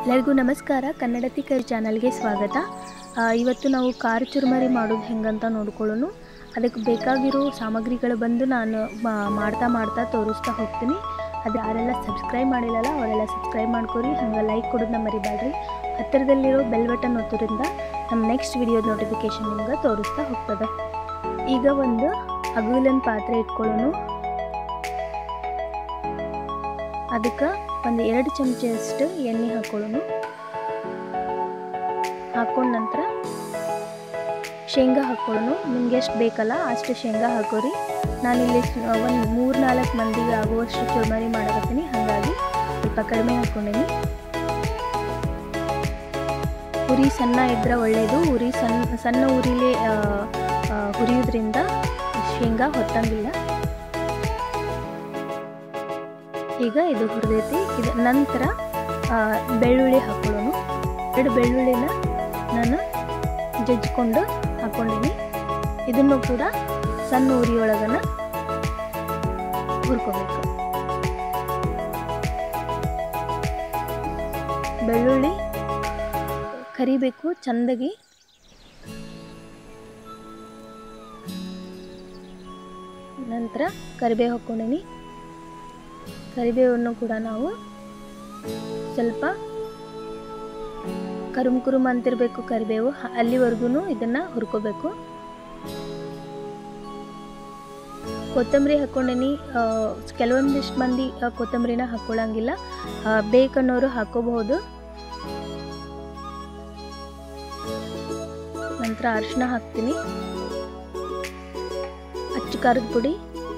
ಎಲ್ಲರಿಗೂ ನಮಸ್ಕಾರ ಕನ್ನಡತಿ ಕರಿ ಚಾನಲ್ಗೆ ಸ್ವಾಗತ ಆ, ಇವತ್ತು ನಾವು ಖಾರ ಚುರುಮರಿ ಮಾಡೋದು ಹೆಂಗಂತ ನೋಡ್ಕೊಳ್ಳೋಣ ಅದಕ್ಕೆ ಬೇಕಾಗಿರೋ ಸಾಮಗ್ರಿಗಳು ಬಂದು ನಾನು ಮಾ- ಮಾಡ್ತಾ ಮಾಡ್ತಾ ತೋರಿಸ್ತಾ ಹೋಗ್ತೀನಿ ಅದು ಯಾರೆಲ್ಲ ಸಬ್ಸ್ಕ್ರೈಬ್ ಮಾಡಿಲ್ಲಲ್ಲ ಅವರೆಲ್ಲ ಸಬ್ಸ್ಕ್ರೈಬ್ ಮಾಡ್ಕೊರಿ ಹಂಗೆ ಲೈಕ್ ಕೊಡೋದನ್ನ ಮರಿಬೇಡ್ರಿ ಹತ್ತಿರದಲ್ಲಿರೋ ಬೆಲ್ ಬಟನ್ ಒತ್ತೋದ್ರಿಂದ ನಮ್ಮ ನೆಕ್ಸ್ಟ್ ವಿಡಿಯೋದ ನೋಟಿಫಿಕೇಶನ್ ನಿಮ್ಗೆ ತೋರಿಸ್ತಾ ಹೋಗ್ತದೆ ಈಗ ಒಂದು ಅಗುಲನ್ ಪಾತ್ರೆ ಇಟ್ಕೊಳ್ಳೋಣ ಅದಕ್ಕೆ ಒಂದು ಎರಡು ಚಮಚದಷ್ಟು ಎಣ್ಣೆ ಹಾಕೊಳ್ಳೋಣ ಹಾಕೊಂಡ ನಂತರ ಶೇಂಗಾ ಹಾಕೊಳ್ಳೋಣ ನಿಮ್ಗೆ ಎಷ್ಟು ಬೇಕಲ್ಲ ಅಷ್ಟು ಶೇಂಗಾ ಹಾಕೋರಿ ನಾನಿಲ್ಲಿ ಒಂದು ಮೂರು ನಾಲ್ಕು ಮಂದಿಗೆ ಆಗುವಷ್ಟು ಚುರುಮರಿ ಮಾಡಕತ್ತೀನಿ ಹಾಗಾಗಿ ಸ್ವಲ್ಪ ಕಡಿಮೆ ಹಾಕ್ಕೊಂಡೀನಿ ಉರಿ ಸಣ್ಣ ಇದ್ರೆ ಒಳ್ಳೆಯದು ಉರಿ ಸಣ್ಣ ಸಣ್ಣ ಉರಿಲೇ ಆ, ಆ, ಹುರಿಯೋದ್ರಿಂದ ಶೇಂಗಾ ಹೊತ್ತಂಗಿಲ್ಲ ಈಗ ಇದು ಹುರಿದೈತಿ ಇದು ನಂತರ ಆ, ಬೆಳ್ಳುಳ್ಳಿ ಹಾಕೊಳ್ಳೋಣ ಎರಡು ಬೆಳ್ಳುಳ್ಳಿನ ನಾನು ಜಜ್ಜಿಕೊಂಡು ಹಾಕ್ಕೊಂಡೀನಿ ಇದನ್ನು ಕೂಡ ಸಣ್ಣ ಉರಿಯೊಳಗನ ಹುರ್ಕೋಬೇಕು ಬೆಳ್ಳುಳ್ಳಿ ಕರಿಬೇಕು ಚಂದಾಗಿ ನಂತರ ಕರಿಬೇವು ಹಾಕ್ಕೊಂಡೀನಿ ಕರಿಬೇವನ್ನು ಕೂಡ ನಾವು ಸ್ವಲ್ಪ ಕರುಮ್ ಕುರುಮ್ ಅಂತಿರಬೇಕು ಕರಿಬೇವು ಹ- ಅಲ್ಲಿವರೆಗೂ ಇದನ್ನು ಹುರ್ಕೋಬೇಕು ಕೊತ್ತಂಬರಿ ಹಾಕ್ಕೊಂಡೇನಿ ಆ, ಕೆಲವೊಂದಿಷ್ಟು ಮಂದಿ ಆ, ಕೊತ್ತಂಬರಿನ ಹಾಕ್ಕೊಳ್ಳಂಗಿಲ್ಲ ಆ, ಬೇಕನ್ನೋರು ಹಾಕೋಬಹುದು ನಂತರ ಅರಿಶಿನ ಹಾಕ್ತೀನಿ ಅಚ್ಚು ಖಾರದ ಪುಡಿ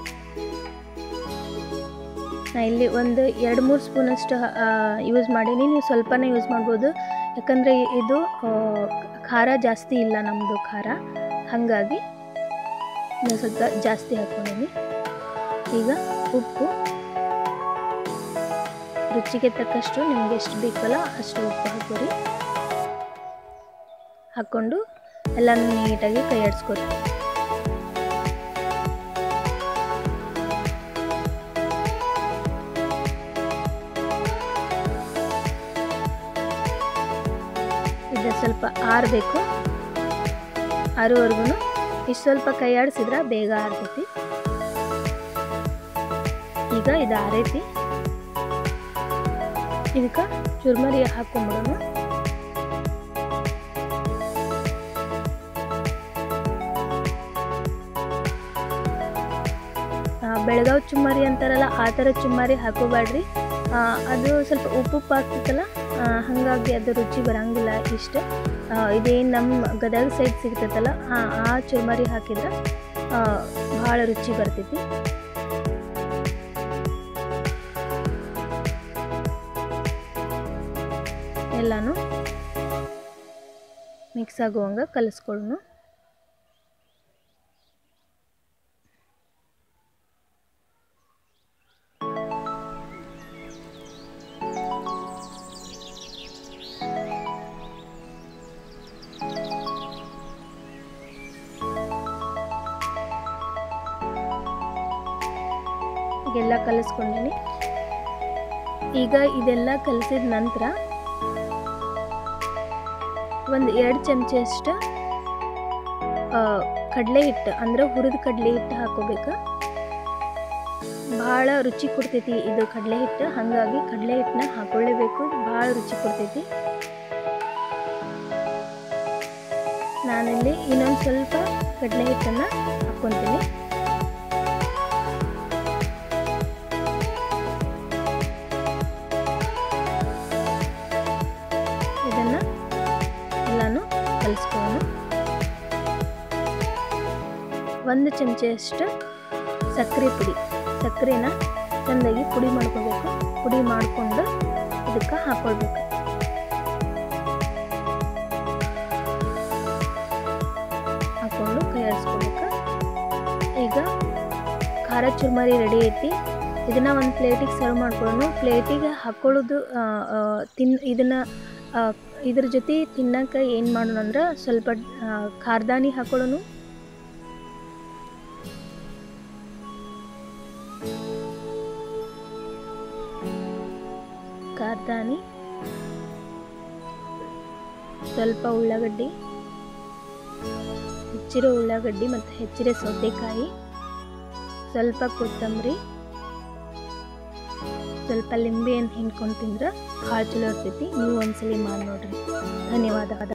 ನಾ ಇಲ್ಲಿ ಒಂದು ಎರಡು ಮೂರು ಸ್ಪೂನಷ್ಟು ಯೂಸ್ ಮಾಡೀನಿ ನೀವು ಸ್ವಲ್ಪನೇ ಯೂಸ್ ಮಾಡ್ಬೋದು ಯಾಕಂದರೆ ಇದು ಆ, ಖಾರ ಜಾಸ್ತಿ ಇಲ್ಲ ನಮ್ಮದು ಖಾರ ಹಾಗಾಗಿ ನಾನು ಸ್ವಲ್ಪ ಜಾಸ್ತಿ ಹಾಕ್ಕೊಂಡೀನಿ ಈಗ ಉಪ್ಪು ರುಚಿಗೆ ತಕ್ಕಷ್ಟು ನಿಮ್ಗೆ ಎಷ್ಟು ಬೇಕಲ್ಲ ಅಷ್ಟು ಉಪ್ಪು ಹಾಕೋರಿ ಹಾಕ್ಕೊಂಡು ಎಲ್ಲನೂ ನೀಟಾಗಿ ಕೈ ಆಡಿಸ್ಕೊರಿ ಇದು ಸ್ವಲ್ಪ ಆರಬೇಕು ಆರುವರೆಗೂ ಇಷ್ಟು ಸ್ವಲ್ಪ ಕೈ ಆಡಿಸಿದ್ರೆ ಬೇಗ ಆರ್ತೈತಿ ಈಗ ಇದು ಆರೈತಿ ಇದಕ್ಕೆ ಚುರ್ಮರಿ ಹಾಕ್ಕೊಂಬಿಡೋಣ ಬೆಳಗಾವ್ ಚುಮ್ಮರಿ ಅಂತಾರಲ್ಲ ಆ ಥರ ಚುಮ್ಮರಿ ಹಾಕೋಬೇಡ್ರಿ ಆ, ಅದು ಸ್ವಲ್ಪ ಉಪ್ಪು ಉಪ್ಪು ಆಗ್ತೈತಲ್ಲ ಆ, ಹಾಗಾಗಿ ಅದು ರುಚಿ ಬರಂಗಿಲ್ಲ ಇಷ್ಟು ಆ, ಇದೇನು ನಮ್ಮ ಗದಗ ಸೈಡ್ ಸಿಗ್ತೈತಲ್ಲ ಆ ಆ ಚುರ್ಮರಿ ಹಾಕಿದ್ರೆ ಭಾಳ ರುಚಿ ಬರ್ತೈತಿ ಎಲ್ಲಾನು ಮಿಕ್ಸ್ ಆಗುವಂಗ ಕಲಿಸ್ಕೊಳ್ಳೋಣ ಈಗೆಲ್ಲ ಕಲಿಸ್ಕೊಂಡೀನಿ ಈಗ ಇದೆಲ್ಲ ಕಲಿಸಿದ ನಂತರ ಒಂದು ಎರಡು ಚಮಚಷ್ಟು ಕಡಲೆ ಹಿಟ್ಟು ಅಂದ್ರೆ ಹುರಿದ ಕಡಲೆ ಹಿಟ್ಟು ಹಾಕೋಬೇಕು ಭಾಳ ರುಚಿ ಕೊಡ್ತೈತಿ ಇದು ಕಡಲೆ ಹಿಟ್ಟು ಹಾಗಾಗಿ ಕಡಲೆ ಹಿಟ್ಟನ್ನ ಹಾಕೊಳ್ಳೇಬೇಕು ಭಾಳ ರುಚಿ ಕೊಡ್ತೈತಿ ನಾನಿಲ್ಲಿ ಇನ್ನೊಂದು ಸ್ವಲ್ಪ ಕಡಲೆ ಹಿಟ್ಟನ್ನು ಹಾಕ್ಕೊತೀನಿ ಇದನ್ನು ಎಲ್ಲನೂ ಕಲಿಸ್ಕೊಳ್ಳೋಣ ಒಂದು ಚಮಚದಷ್ಟು ಸಕ್ಕರೆ ಪುಡಿ ಸಕ್ಕರೆನ ಚೆಂದಾಗಿ ಪುಡಿ ಮಾಡ್ಕೋಬೇಕು ಪುಡಿ ಮಾಡಿಕೊಂಡು ಇದಕ್ಕೆ ಹಾಕ್ಕೊಳ್ಬೇಕು ಹಾಕ್ಕೊಂಡು ಕೈ ಆಡಿಸ್ಕೋಬೇಕು ಈಗ ಖಾರ ಚುರ್ಮರಿ ರೆಡಿ ಐತಿ ಇದನ್ನು ಒಂದು ಪ್ಲೇಟಿಗೆ ಸರ್ವ್ ಮಾಡ್ಕೊಳ್ಳೋಣ ಪ್ಲೇಟಿಗೆ ಹಾಕ್ಕೊಳ್ಳೋದು ಆ, ಆ, ತಿನ್ ಇದನ್ನು ಇದ್ರ ಜೊತೆ ತಿನ್ನಕ್ಕೆ ಏನು ಮಾಡೋಣ ಅಂದ್ರೆ ಸ್ವಲ್ಪ ಆ, ಖಾರದಾನಿ ಹಾಕೊಳ್ಳೋಣ ಖಾರದಾನಿ ಸ್ವಲ್ಪ ಉಳ್ಳಾಗಡ್ಡಿ ಹೆಚ್ಚಿರೋ ಉಳ್ಳಾಗಡ್ಡಿ ಮತ್ತು ಹೆಚ್ಚಿರೋ ಸೌತೆಕಾಯಿ ಸ್ವಲ್ಪ ಕೊತ್ತಂಬರಿ ಸ್ವಲ್ಪ ಲಿಂಬೆ ಹಣ್ಣು ಹಿಂಡ್ಕೊಂಡು ತಿಂದ್ರೆ ಭಾಳ ಚಲೋ ಇರ್ತೈತಿ ನೀವು ಒಂದ್ಸಲಿ ಮಾಡಿ ನೋಡ್ರಿ ಧನ್ಯವಾದ